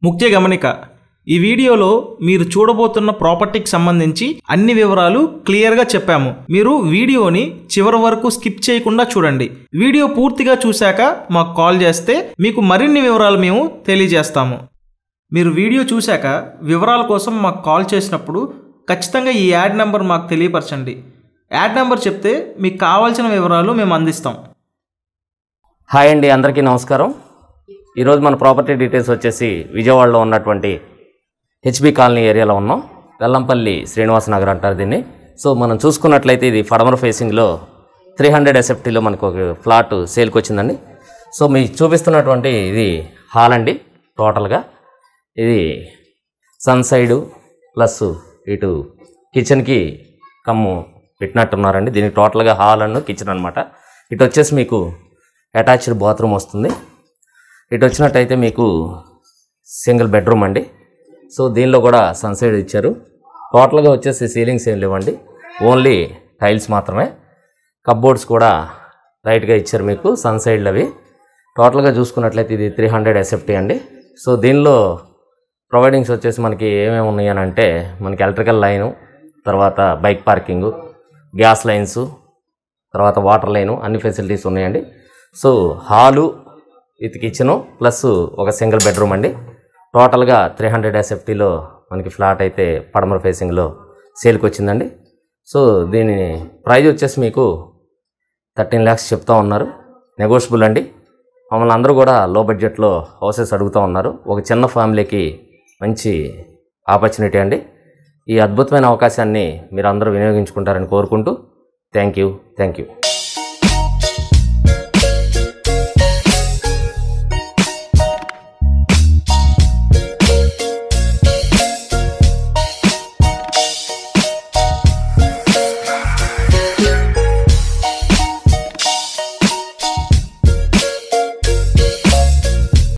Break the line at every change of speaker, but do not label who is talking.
ముఖ్య గమనిక ఈ వీడియోలో మీరు చూడబోతున్న ప్రాపర్టీకి సంబంధించి అన్ని వివరాలు క్లియర్గా చెప్పాము మీరు వీడియోని చివరి వరకు స్కిప్ చేయకుండా చూడండి వీడియో పూర్తిగా చూశాక మాకు కాల్ చేస్తే మీకు మరిన్ని వివరాలు మేము తెలియజేస్తాము మీరు వీడియో చూశాక వివరాల కోసం మాకు కాల్ చేసినప్పుడు ఖచ్చితంగా ఈ యాడ్ నెంబర్ మాకు తెలియపరచండి యాడ్ నెంబర్ చెప్తే మీకు కావాల్సిన వివరాలు మేము అందిస్తాం
హాయ్ అండి అందరికీ నమస్కారం ఈరోజు మన ప్రాపర్టీ డీటెయిల్స్ వచ్చేసి విజయవాడలో ఉన్నటువంటి హెచ్బి కాలనీ ఏరియాలో ఉన్నాం వెల్లంపల్లి శ్రీనివాస నగర్ అంటారు దీన్ని సో మనం చూసుకున్నట్లయితే ఇది ఫడమర ఫేసింగ్లో త్రీ హండ్రెడ్ ఎస్ఎఫ్టీలో మనకు ఒక ఫ్లాట్ సేల్కి వచ్చిందండి సో మీకు చూపిస్తున్నటువంటి ఇది హాల్ అండి టోటల్గా ఇది సన్ సైడు ప్లస్ ఇటు కిచెన్కి కమ్ము పెట్టినట్టున్నారండి దీనికి టోటల్గా హాల్ అండ్ కిచెన్ అనమాట ఇటు వచ్చేసి మీకు అటాచ్డ్ బాత్రూమ్ వస్తుంది ఇటు వచ్చినట్టయితే మీకు సింగిల్ బెడ్రూమ్ అండి సో దీనిలో కూడా సన్సైడ్ ఇచ్చారు టోటల్గా వచ్చేసి సీలింగ్స్ ఏం లేవండి ఓన్లీ టైల్స్ మాత్రమే కప్బోర్డ్స్ కూడా రైట్గా ఇచ్చారు మీకు సన్సైడ్లు అవి టోటల్గా చూసుకున్నట్లయితే ఇది త్రీ హండ్రెడ్ ఎస్ఎఫ్టీ అండి సో దీనిలో ప్రొవైడింగ్స్ వచ్చేసి మనకి ఏమేమి ఉన్నాయి అని అంటే మనకి ఎలక్ట్రికల్ లైను తర్వాత బైక్ పార్కింగు గ్యాస్ లైన్స్ తర్వాత వాటర్ లైను అన్ని ఫెసిలిటీస్ ఉన్నాయండి so hall with kitchen plus ఒక సింగిల్ బెడ్రూమ్ అండి టోటల్గా త్రీ హండ్రెడ్ ఎస్ఎఫ్టీలో మనకి ఫ్లాట్ అయితే పడమర ఫేసింగ్లో సేల్కి వచ్చిందండి సో దీని ప్రైజ్ వచ్చేసి మీకు థర్టీన్ ల్యాక్స్ చెప్తా ఉన్నారు నెగోషియబుల్ అండి మమ్మల్ని అందరూ కూడా లో బడ్జెట్లో హౌసెస్ అడుగుతూ ఉన్నారు ఒక చిన్న ఫ్యామిలీకి మంచి ఆపర్చునిటీ అండి ఈ అద్భుతమైన అవకాశాన్ని మీరు అందరూ వినియోగించుకుంటారని కోరుకుంటూ థ్యాంక్ యూ థ్యాంక్ యూ